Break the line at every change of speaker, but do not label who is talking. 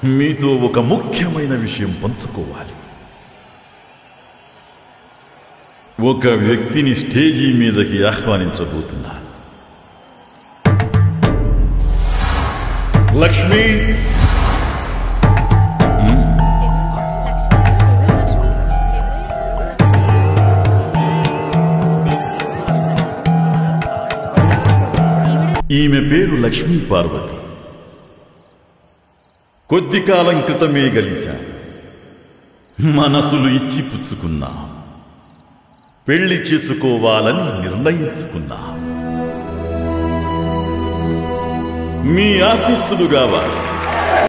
మీతో ఒక ముఖ్యమైన విషయం పంచుకోవాలి ఒక వ్యక్తిని స్టేజీ మీదకి ఆహ్వానించబోతున్నాను లక్ష్మి ఈమె పేరు లక్ష్మీ పార్వతి కొద్ది కాలం క్రితమే గలిశా మనసులు ఇచ్చి పుచ్చుకున్నా పెళ్లి చేసుకోవాలని నిర్ణయించుకున్నా మీ ఆశీస్సులు కావాలి